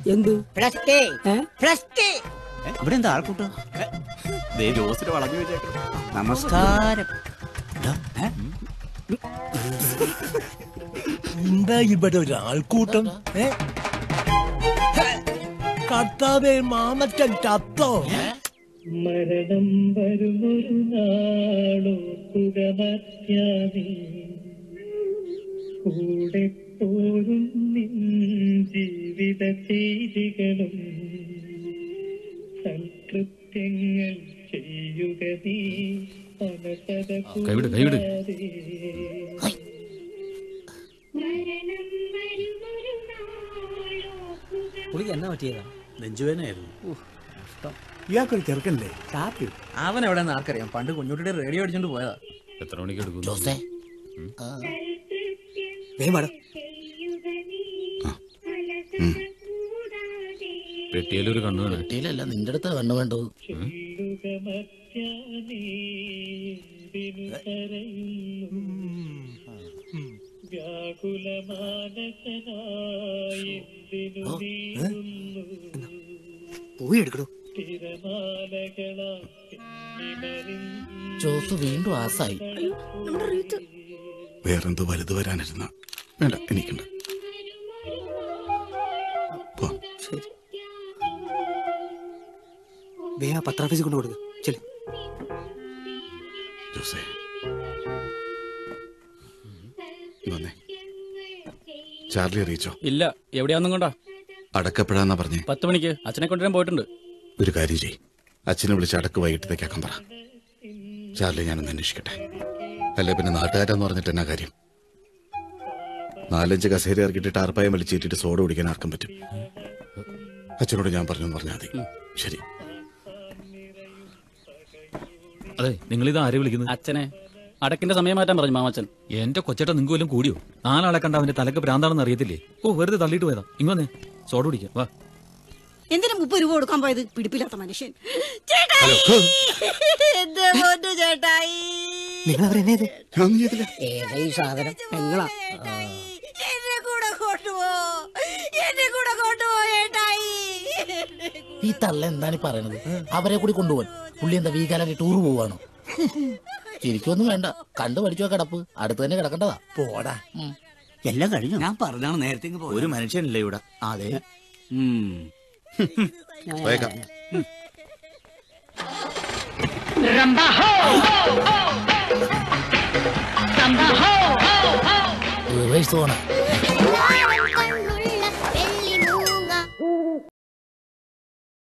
എന്ത് plus two ഏ? Plus two ഇവിടെ എന്താ ആൾക്കൂട്ടം ദേ ജോസിന് വളഞ്ഞു വെച്ചേക്കണം നമസ്കാരം എന്താ ഇവിടെ ഒരു ആൾക്കൂട്ടം ഏ? കർത്താവേ മാമച്ചൻ ചത്തോ മരണം വരുമൊരു നാളോർക്കുക മത്യാനേ കൂടെ പോരും നിൻ ജീവിത ചെയ്തികളും സൽകൃത്യങ്ങൾ ചെയ്യുക നീ അനസത കൈവിട്, കൈവിട്. കൂടാതെ. പുള്ളിക്ക് എന്നാ പറ്റിയതാ നെഞ്ചുവേനായിരുന്നു ഇയാൾക്കൊരു ചെറുക്കല്ലേ കാപ്പി അവൻ എവിടെ നിന്ന് ആർക്കറിയാം പണ്ട് കുഞ്ഞുട്ടിയുടെ റേഡിയോ അടിച്ചോണ്ട് പോയതാ എത്ര മണിക്ക് എടുക്കും ജോസേ വേഗം വാടാ പെട്ടിയിലൊരു കണ്ണു വേണം കുട്ടിയിലല്ല നിന്റെ അടുത്ത് കണ്ണു വേണ്ടത് ചെല്ലുക മത്യാനേ എന്തിനു കരയുന്നു വ്യാകുല മാനസനായി എന്തിനു നീങ്ങുന്നു പോയി എടുക്കണോ തിരമാലകളാ ജോസ് വീണ്ടും ആസായി വേറെന്തോ വലുത് വരാനിരുന്ന വേണ്ട എനിക്കുണ്ട് പോ ശരി വേഗം ആ പത്രാഫീസിൽ കൊണ്ട് കൊടുക്ക് ചെല്ലു ജോസേ വന്നേ ചാർലി അറിയിച്ചോ ഇല്ല എവിടെയാന്നും കൊണ്ടാ അടക്കപ്പെടാന്നാ പറഞ്ഞേ പത്ത് മണിക്ക് അച്ഛനെ കൊണ്ടുവരാൻ പോയിട്ടുണ്ട് ഒരു കാര്യം ചെയ് അച്ഛനെ വിളിച്ച് അടക്ക് വൈകിട്ടത്തേക്കാക്കാൻ പറ ചാർലി ഞാനൊന്ന് അന്വേഷിക്കട്ടെ അല്ലേ പിന്നെ നാട്ടുകാരെന്ന് പറഞ്ഞിട്ട് എന്നാ കാര്യം നാലഞ്ച് കസേര ഇറക്കിയിട്ട് ടാർപ്പായം വലിച്ചേറ്റിട്ട് സോഡ കുടിക്കാൻ ആർക്കും പറ്റും അച്ഛനോട് ഞാൻ പറഞ്ഞു എന്ന് പറഞ്ഞാൽ മതി ശരി അതെ നിങ്ങൾ ഇത് ആരെ വിളിക്കുന്നത് അച്ഛനെ അടക്കിന്റെ സമയം മാറ്റാൻ പറഞ്ഞു മാമച്ചൻ എന്റെ കൊച്ചേട്ട നിങ്ങൾക്ക് വല്ലതും കൂടിയോ നാലാളെ കണ്ട അവന്റെ തലക്ക് ഭ്രാന്താണെന്ന് അറിയത്തില്ലേ ഓ വെറുതെ തള്ളിയിട്ട് പോയതാ ഇങ്ങോന്നേ സോഡ കുടിക്കാം വാ എന്തിനു മുപ്പത് രൂപ കൊടുക്കാൻ പോയത് പിടിപ്പില്ലാത്ത മനുഷ്യൻ ചേട്ടായി എന്റെ പൊന്നു ചേട്ടായി നിങ്ങൾ അവരെന്നെ ഇത് ഞാൻ നീ ഇതില് ഏതാ ഈ സാധനം പെങ്ങളാ എന്നെ കൂടെ കൊണ്ടുപോ എന്നെ കൂടെ കൊണ്ടുപോ ചേട്ടായി ഈ തള്ള എന്താണ് ഈ പറയണത് അവരെ കൂടി കൊണ്ടുപോകാൻ പുള്ളി എന്താ വീക്കാലായിട്ട് ടൂർ പോവാണോ ശരിക്കൊന്നും വേണ്ട കണ്ടു പഠിച്ചോ കിടപ്പ് അടുത്ത് തന്നെ കിടക്കേണ്ടതാ പോടാ എല്ലാം കഴിഞ്ഞു ഞാൻ പറഞ്ഞാണ് നേരത്തെ ഇങ്ങ് പോയത്. ഒരു മനുഷ്യനില്ല ഇവിടെ അതെ വേഗം റിവേഴ്സ് പോണ